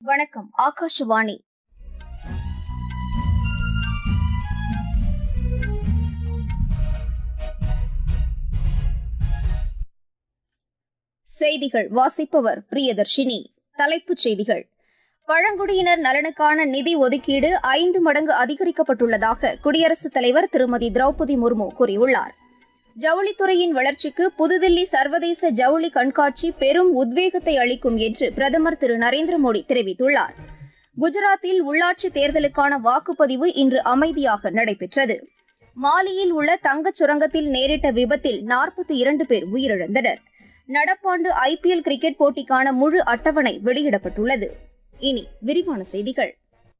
வணக்கம் ஆகாஷவாணி செய்திகள் வாசிப்பவர் பிரியதர்ஷினி தலைப்புச் செய்திகள் பழங்குடியினர் நலனுக்கான நிதி ஒதுக்கீடு ஐந்து மடங்கு அதிகரிக்கப்பட்டுள்ளதாக குடியரசுத் தலைவர் திருமதி திரௌபதி முர்மு கூறியுள்ளார் ஜவுளித்துறையின் வளர்ச்சிக்கு புதுதில்லி சர்வதேச ஜவுளி கண்காட்சி பெரும் உத்வேகத்தை அளிக்கும் என்று பிரதமர் திரு நரேந்திர மோடி தெரிவித்துள்ளார் குஜராத்தில் உள்ளாட்சி தேர்தலுக்கான வாக்குப்பதிவு இன்று அமைதியாக நடைபெற்றது மாலியில் உள்ள தங்கச் சுரங்கத்தில் நேரிட்ட விபத்தில் நாற்பத்தி இரண்டு பேர் உயிரிழந்தனர் நடப்பாண்டு ஐபிஎல் கிரிக்கெட் போட்டிக்கான முழு அட்டவணை வெளியிடப்பட்டுள்ளது இனி விரிவான செய்திகள்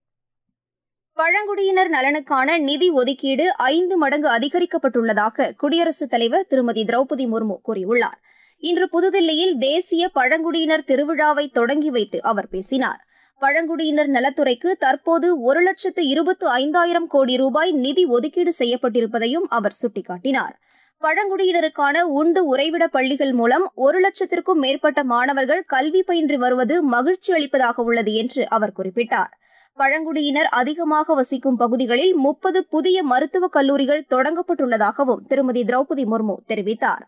பழங்குடியினர் நலனுக்கான நிதி ஒதுக்கீடு ஐந்து மடங்கு அதிகரிக்கப்பட்டுள்ளதாக குடியரசுத் தலைவர் திருமதி திரௌபதி முர்மு கூறியுள்ளார் இன்று புதுதில்லியில் தேசிய பழங்குடியினர் திருவிழாவை தொடங்கி வைத்து அவர் பேசினார் பழங்குடியினர் நலத்துறைக்கு தற்போது ஒரு லட்சத்து இருபத்து ஐந்தாயிரம் கோடி ரூபாய் நிதி ஒதுக்கீடு செய்யப்பட்டிருப்பதையும் அவர் சுட்டிக்காட்டினார் பழங்குடியினருக்கான உண்டு உறைவிட பள்ளிகள் மூலம் ஒரு லட்சத்திற்கும் மேற்பட்ட மாணவர்கள் கல்வி பயின்று வருவது மகிழ்ச்சி அளிப்பதாக உள்ளது என்று அவர் குறிப்பிட்டார் பழங்குடியினர் அதிகமாக வசிக்கும் பகுதிகளில் முப்பது புதிய மருத்துவக் கல்லூரிகள் தொடங்கப்பட்டுள்ளதாகவும் திருமதி திரௌபதி முர்மு தெரிவித்தார்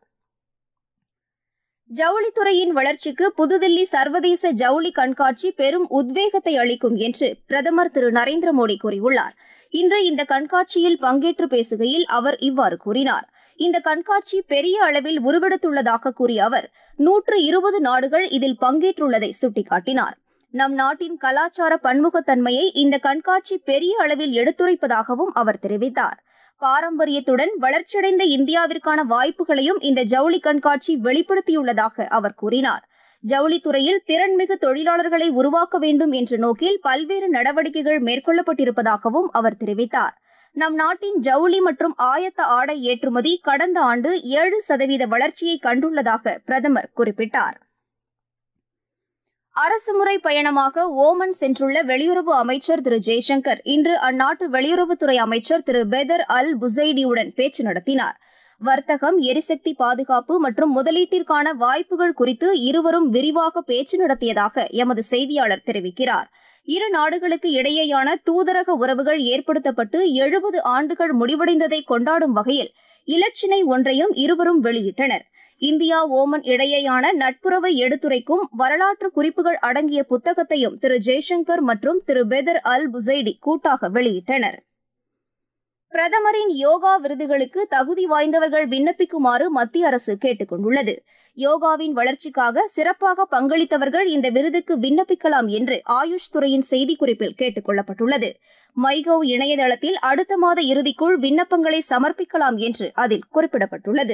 ஜவுளித்துறையின் வளர்ச்சிக்கு புதுதில்லி சர்வதேச ஜவுளி கண்காட்சி பெரும் உத்வேகத்தை அளிக்கும் என்று பிரதமர் திரு நரேந்திர மோடி கூறியுள்ளார் இன்று இந்த கண்காட்சியில் பங்கேற்று பேசுகையில் அவர் இவ்வாறு கூறினார் இந்த கண்காட்சி பெரிய அளவில் உருவெடுத்துள்ளதாக கூறிய அவர் நூற்று இருபது நாடுகள் இதில் பங்கேற்றுள்ளதை சுட்டிக்காட்டினார் நம் நாட்டின் கலாச்சார பன்முகத்தன்மையை இந்த கண்காட்சி பெரிய அளவில் எடுத்துரைப்பதாகவும் அவர் தெரிவித்தார் பாரம்பரியத்துடன் வளர்ச்சியடைந்த இந்தியாவிற்கான வாய்ப்புகளையும் இந்த ஜவுளி கண்காட்சி வெளிப்படுத்தியுள்ளதாக அவர் கூறினார் ஜவுளித்துறையில் திறன்மிகு தொழிலாளர்களை உருவாக்க வேண்டும் என்ற நோக்கில் பல்வேறு நடவடிக்கைகள் மேற்கொள்ளப்பட்டிருப்பதாகவும் அவர் தெரிவித்தார் நம் நாட்டின் ஜவுளி மற்றும் ஆயத்த ஆடை ஏற்றுமதி கடந்த ஆண்டு ஏழு சதவீத வளர்ச்சியை கண்டுள்ளதாக பிரதமர் குறிப்பிட்டார் அரசுமுறை பயணமாக ஓமன் சென்றுள்ள வெளியுறவு அமைச்சர் திரு ஜெய்சங்கர் இன்று அந்நாட்டு வெளியுறவுத்துறை அமைச்சர் திரு பெதர் அல் புசைடியுடன் பேச்சு நடத்தினார் வர்த்தகம் எரிசக்தி பாதுகாப்பு மற்றும் முதலீட்டிற்கான வாய்ப்புகள் குறித்து இருவரும் விரிவாக பேச்சு நடத்தியதாக எமது செய்தியாளர் தெரிவிக்கிறார் இரு நாடுகளுக்கு இடையேயான தூதரக உறவுகள் ஏற்படுத்தப்பட்டு எழுபது ஆண்டுகள் முடிவடைந்ததை கொண்டாடும் வகையில் இலச்சினை ஒன்றையும் இருவரும் வெளியிட்டனர் இந்தியா ஓமன் இடையேயான நட்புறவை எடுத்துரைக்கும் வரலாற்று குறிப்புகள் அடங்கிய புத்தகத்தையும் திரு ஜெய்சங்கர் மற்றும் திரு பெதர் அல் புசைடி கூட்டாக வெளியிட்டனர் பிரதமரின் யோகா விருதுகளுக்கு தகுதி வாய்ந்தவர்கள் விண்ணப்பிக்குமாறு மத்திய அரசு கேட்டுக் கொண்டுள்ளது யோகாவின் வளர்ச்சிக்காக சிறப்பாக பங்களித்தவர்கள் இந்த விருதுக்கு விண்ணப்பிக்கலாம் என்று ஆயுஷ் துறையின் செய்திக்குறிப்பில் கேட்டுக் கொள்ளப்பட்டுள்ளது மைகவ் இணையதளத்தில் அடுத்த மாத இறுதிக்குள் விண்ணப்பங்களை சமர்ப்பிக்கலாம் என்று அதில் குறிப்பிடப்பட்டுள்ளது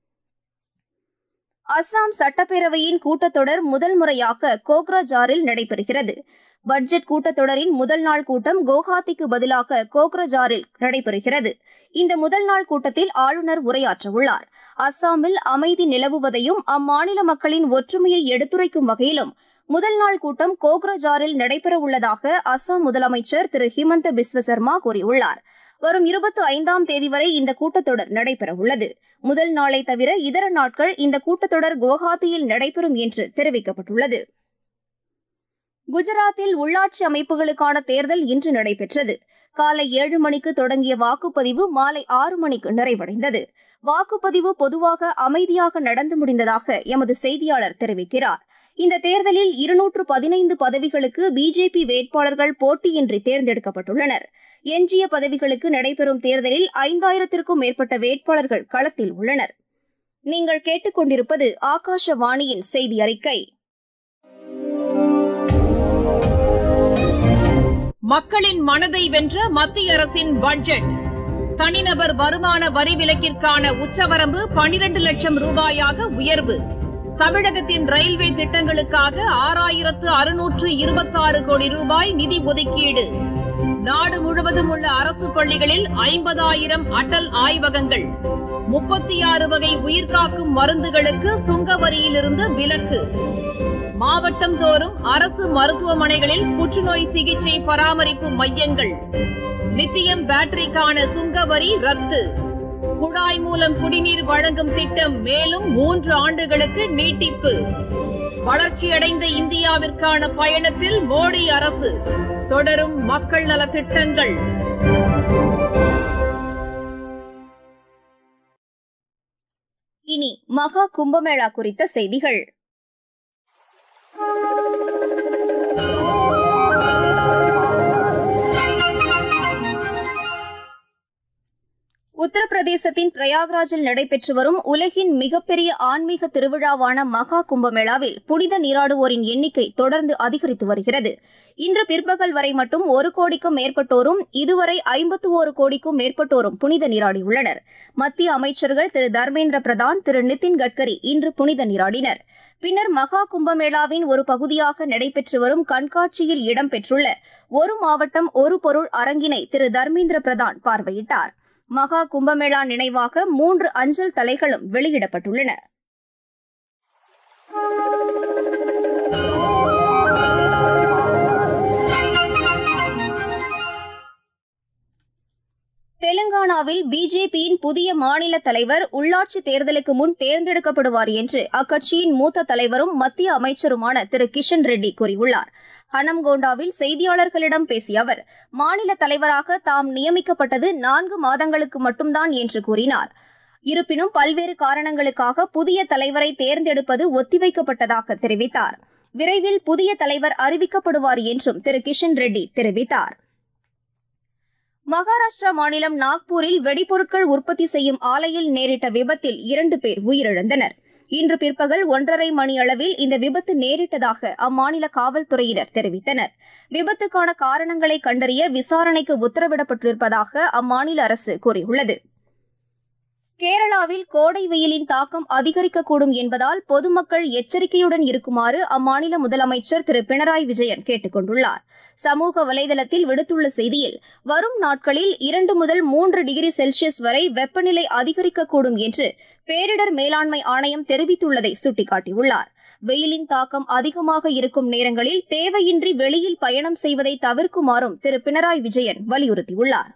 அஸ்ஸாம் சட்டப்பேரவையின் கூட்டத்தொடர் முதல் முறையாக கோக்ராஜாரில் நடைபெறுகிறது பட்ஜெட் கூட்டத்தொடரின் முதல் நாள் கூட்டம் குவஹாத்திக்கு பதிலாக கோக்ரஜாரில் நடைபெறுகிறது இந்த முதல் நாள் கூட்டத்தில் ஆளுநர் உரையாற்றவுள்ளார் அஸ்ஸாமில் அமைதி நிலவுவதையும் அம்மாநில மக்களின் ஒற்றுமையை எடுத்துரைக்கும் வகையிலும் முதல் நாள் கூட்டம் கோக்ரஜாரில் நடைபெறவுள்ளதாக அஸ்ஸாம் முதலமைச்சர் திரு ஹிமந்த பிஸ்வ சர்மா கூறியுள்ளார் வரும் இருபத்தி ஐந்தாம் தேதி வரை இந்த கூட்டத்தொடர் நடைபெறவுள்ளது முதல் நாளை தவிர இதர நாட்கள் இந்த கூட்டத்தொடர் குவஹாத்தியில் நடைபெறும் என்று தெரிவிக்கப்பட்டுள்ளது குஜராத்தில் உள்ளாட்சி அமைப்புகளுக்கான தேர்தல் இன்று நடைபெற்றது காலை ஏழு மணிக்கு தொடங்கிய வாக்குப்பதிவு மாலை ஆறு மணிக்கு நிறைவடைந்தது வாக்குப்பதிவு பொதுவாக அமைதியாக நடந்து முடிந்ததாக எமது செய்தியாளர் தெரிவிக்கிறார் இந்த தேர்தலில் இருநூற்று பதினைந்து பதவிகளுக்கு பிஜேபி வேட்பாளர்கள் போட்டியின்றி தேர்ந்தெடுக்கப்பட்டுள்ளனர் எஞ்சிய பதவிகளுக்கு நடைபெறும் தேர்தலில் ஐந்தாயிரத்திற்கும் மேற்பட்ட வேட்பாளர்கள் களத்தில் உள்ளனர் நீங்கள் கேட்டுக்கொண்டிருப்பது ஆகாஷவாணியின் செய்தி அறிக்கை மக்களின் மனதை வென்ற மத்திய அரசின் பட்ஜெட் தனிநபர் வருமான வரி விலக்கிற்கான உச்சவரம்பு பனிரண்டு லட்சம் ரூபாயாக உயர்வு தமிழகத்தின் ரயில்வே திட்டங்களுக்காக ஆறாயிரத்து அறுநூற்று இருபத்தாறு கோடி ரூபாய் நிதி ஒதுக்கீடு நாடு முழுவதும் உள்ள அரசு பள்ளிகளில் ஐம்பதாயிரம் அடல் ஆய்வகங்கள் முப்பத்தி ஆறு வகை உயிர்காக்கும் மருந்துகளுக்கு சுங்க வரியிலிருந்து விலக்கு மாவட்டம் தோறும் அரசு மருத்துவமனைகளில் புற்றுநோய் சிகிச்சை பராமரிப்பு மையங்கள் லித்தியம் பேட்டரிக்கான சுங்க வரி ரத்து குழாய் மூலம் குடிநீர் வழங்கும் திட்டம் மேலும் மூன்று ஆண்டுகளுக்கு நீட்டிப்பு வளர்ச்சியடைந்த இந்தியாவிற்கான பயணத்தில் மோடி அரசு தொடரும் மக்கள் நலத் திட்டங்கள் இனி மகா கும்பமேளா குறித்த செய்திகள் உத்தரப்பிரதேசத்தின் பிரயாக்ராஜில் நடைபெற்று வரும் உலகின் மிகப்பெரிய ஆன்மீக திருவிழாவான மகா கும்பமேளாவில் புனித நீராடுவோரின் எண்ணிக்கை தொடர்ந்து அதிகரித்து வருகிறது இன்று பிற்பகல் வரை மட்டும் ஒரு கோடிக்கும் மேற்பட்டோரும் இதுவரை ஐம்பத்து ஒரு கோடிக்கும் மேற்பட்டோரும் புனித நீராடியுள்ளனர் மத்திய அமைச்சர்கள் திரு தர்மேந்திர பிரதான் திரு நிதின் கட்கரி இன்று புனித நீராடினர் பின்னர் மகா கும்பமேளாவின் ஒரு பகுதியாக நடைபெற்று வரும் கண்காட்சியில் இடம்பெற்றுள்ள ஒரு மாவட்டம் ஒரு பொருள் அரங்கினை திரு தர்மேந்திர பிரதான் பார்வையிட்டார் மகா கும்பமேளா நினைவாக மூன்று அஞ்சல் தலைகளும் வெளியிடப்பட்டுள்ளன தெலுங்கானாவில் பிஜேபியின் புதிய மாநில தலைவர் உள்ளாட்சி தேர்தலுக்கு முன் தேர்ந்தெடுக்கப்படுவார் என்று அக்கட்சியின் மூத்த தலைவரும் மத்திய அமைச்சருமான திரு கிஷன் ரெட்டி கூறியுள்ளார் ஹனம்கோண்டாவில் செய்தியாளர்களிடம் பேசிய அவர் மாநில தலைவராக தாம் நியமிக்கப்பட்டது நான்கு மாதங்களுக்கு மட்டும்தான் என்று கூறினார் இருப்பினும் பல்வேறு காரணங்களுக்காக புதிய தலைவரை தேர்ந்தெடுப்பது ஒத்திவைக்கப்பட்டதாக தெரிவித்தார் விரைவில் புதிய தலைவர் அறிவிக்கப்படுவார் என்றும் திரு கிஷன் ரெட்டி தெரிவித்தார் மகாராஷ்டிரா மாநிலம் நாக்பூரில் வெடிபொருட்கள் உற்பத்தி செய்யும் ஆலையில் நேரிட்ட விபத்தில் இரண்டு பேர் உயிரிழந்தனர் இன்று பிற்பகல் ஒன்றரை மணி அளவில் இந்த விபத்து நேரிட்டதாக அம்மாநில காவல்துறையினர் தெரிவித்தனர் விபத்துக்கான காரணங்களை கண்டறிய விசாரணைக்கு உத்தரவிடப்பட்டிருப்பதாக அம்மாநில அரசு கூறியுள்ளது கேரளாவில் கோடை வெயிலின் தாக்கம் அதிகரிக்கக்கூடும் என்பதால் பொதுமக்கள் எச்சரிக்கையுடன் இருக்குமாறு அம்மாநில முதலமைச்சர் திரு பினராயி விஜயன் கேட்டுக் கொண்டுள்ளார் சமூக வலைதளத்தில் விடுத்துள்ள செய்தியில் வரும் நாட்களில் இரண்டு முதல் மூன்று டிகிரி செல்சியஸ் வரை வெப்பநிலை அதிகரிக்கக்கூடும் என்று பேரிடர் மேலாண்மை ஆணையம் தெரிவித்துள்ளதை சுட்டிக்காட்டியுள்ளார் வெயிலின் தாக்கம் அதிகமாக இருக்கும் நேரங்களில் தேவையின்றி வெளியில் பயணம் செய்வதை தவிர்க்குமாறும் திரு பினராயி விஜயன் வலியுறுத்தியுள்ளார்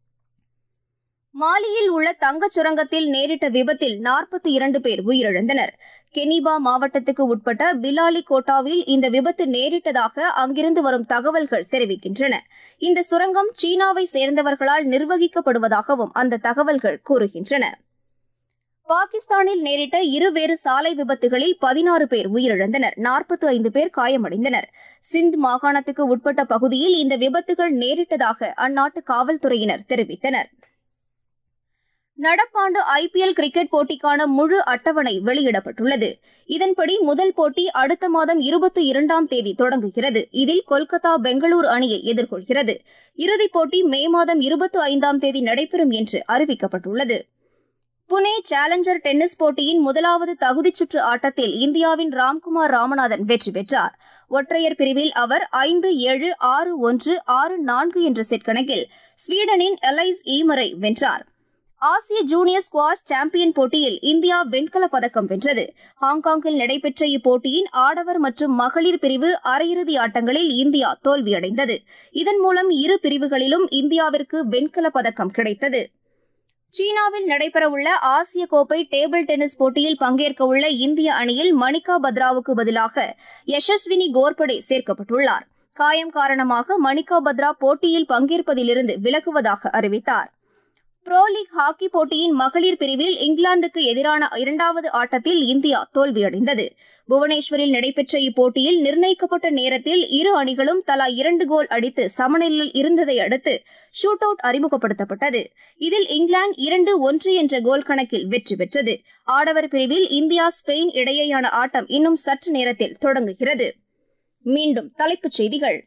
மாலியில் உள்ள தங்கச் சுரங்கத்தில் நேரிட்ட விபத்தில் நாற்பத்தி இரண்டு பேர் உயிரிழந்தனர் கெனிபா மாவட்டத்துக்கு உட்பட்ட பிலாலி கோட்டாவில் இந்த விபத்து நேரிட்டதாக அங்கிருந்து வரும் தகவல்கள் தெரிவிக்கின்றன இந்த சுரங்கம் சீனாவை சேர்ந்தவர்களால் நிர்வகிக்கப்படுவதாகவும் அந்த தகவல்கள் கூறுகின்றன பாகிஸ்தானில் நேரிட்ட இருவேறு சாலை விபத்துகளில் பதினாறு பேர் உயிரிழந்தனர் நாற்பத்தி ஐந்து பேர் காயமடைந்தனர் சிந்த் மாகாணத்துக்கு உட்பட்ட பகுதியில் இந்த விபத்துகள் நேரிட்டதாக அந்நாட்டு காவல்துறையினர் தெரிவித்தனர் நடப்பாண்டு ஐபிஎல் கிரிக்கெட் போட்டிக்கான முழு அட்டவணை வெளியிடப்பட்டுள்ளது இதன்படி முதல் போட்டி அடுத்த மாதம் இருபத்தி இரண்டாம் தேதி தொடங்குகிறது இதில் கொல்கத்தா பெங்களூரு அணியை எதிர்கொள்கிறது இறுதிப் போட்டி மே மாதம் இருபத்தி ஐந்தாம் தேதி நடைபெறும் என்று அறிவிக்கப்பட்டுள்ளது புனே சேலஞ்சர் டென்னிஸ் போட்டியின் முதலாவது தகுதிச் சுற்று ஆட்டத்தில் இந்தியாவின் ராம்குமார் ராமநாதன் வெற்றி பெற்றார் ஒற்றையர் பிரிவில் அவர் ஐந்து ஏழு ஆறு ஒன்று ஆறு நான்கு என்ற செட் கணக்கில் ஸ்வீடனின் எலைஸ் ஈமரை வென்றார் ஆசிய ஜூனியர் ஸ்குவாஷ் சாம்பியன் போட்டியில் இந்தியா வெண்கலப் பதக்கம் வென்றது ஹாங்காங்கில் நடைபெற்ற இப்போட்டியின் ஆடவர் மற்றும் மகளிர் பிரிவு அரையிறுதி ஆட்டங்களில் இந்தியா தோல்வியடைந்தது இதன் மூலம் இரு பிரிவுகளிலும் இந்தியாவிற்கு வெண்கலப் பதக்கம் கிடைத்தது சீனாவில் நடைபெறவுள்ள ஆசிய கோப்பை டேபிள் டென்னிஸ் போட்டியில் பங்கேற்கவுள்ள இந்திய அணியில் மணிகா பத்ராவுக்கு பதிலாக யசஸ்வினி கோர்படே சேர்க்கப்பட்டுள்ளார் காயம் காரணமாக மணிகா பத்ரா போட்டியில் பங்கேற்பதிலிருந்து விலகுவதாக அறிவித்தார் புரோ லீக் ஹாக்கி போட்டியின் மகளிர் பிரிவில் இங்கிலாந்துக்கு எதிரான இரண்டாவது ஆட்டத்தில் இந்தியா தோல்வியடைந்தது புவனேஸ்வரில் நடைபெற்ற இப்போட்டியில் நிர்ணயிக்கப்பட்ட நேரத்தில் இரு அணிகளும் தலா இரண்டு கோல் அடித்து சமநிலையில் இருந்ததை அடுத்து ஷூட் அவுட் அறிமுகப்படுத்தப்பட்டது இதில் இங்கிலாந்து இரண்டு ஒன்று என்ற கோல் கணக்கில் வெற்றி பெற்றது ஆடவர் பிரிவில் இந்தியா ஸ்பெயின் இடையேயான ஆட்டம் இன்னும் சற்று நேரத்தில் தொடங்குகிறது மீண்டும் தலைப்புச் செய்திகள்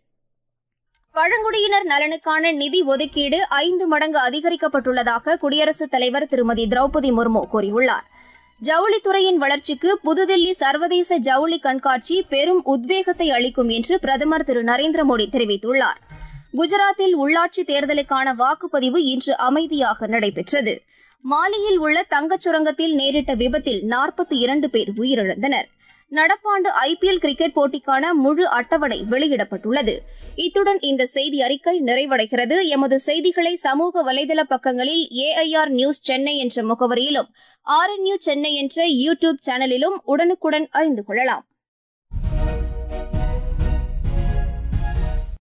பழங்குடியினர் நலனுக்கான நிதி ஒதுக்கீடு ஐந்து மடங்கு அதிகரிக்கப்பட்டுள்ளதாக குடியரசுத் தலைவர் திருமதி திரௌபதி முர்மு கூறியுள்ளார் ஜவுளித்துறையின் வளர்ச்சிக்கு புதுதில்லி சர்வதேச ஜவுளி கண்காட்சி பெரும் உத்வேகத்தை அளிக்கும் என்று பிரதமர் திரு நரேந்திர மோடி தெரிவித்துள்ளார் குஜராத்தில் உள்ளாட்சி தேர்தலுக்கான வாக்குப்பதிவு இன்று அமைதியாக நடைபெற்றது மாலியில் உள்ள தங்கச் சுரங்கத்தில் நேரிட்ட விபத்தில் நாற்பத்தி இரண்டு பேர் உயிரிழந்தனர் நடப்பாண்டு ஐபிஎல் கிரிக்கெட் போட்டிக்கான முழு அட்டவணை வெளியிடப்பட்டுள்ளது இத்துடன் இந்த செய்தி அறிக்கை நிறைவடைகிறது எமது செய்திகளை சமூக வலைதள பக்கங்களில் ஏஐஆர் நியூஸ் சென்னை என்ற முகவரியிலும் ஆர்என்யூ சென்னை என்ற யூ டியூப் சேனலிலும் உடனுக்குடன் அறிந்து கொள்ளலாம்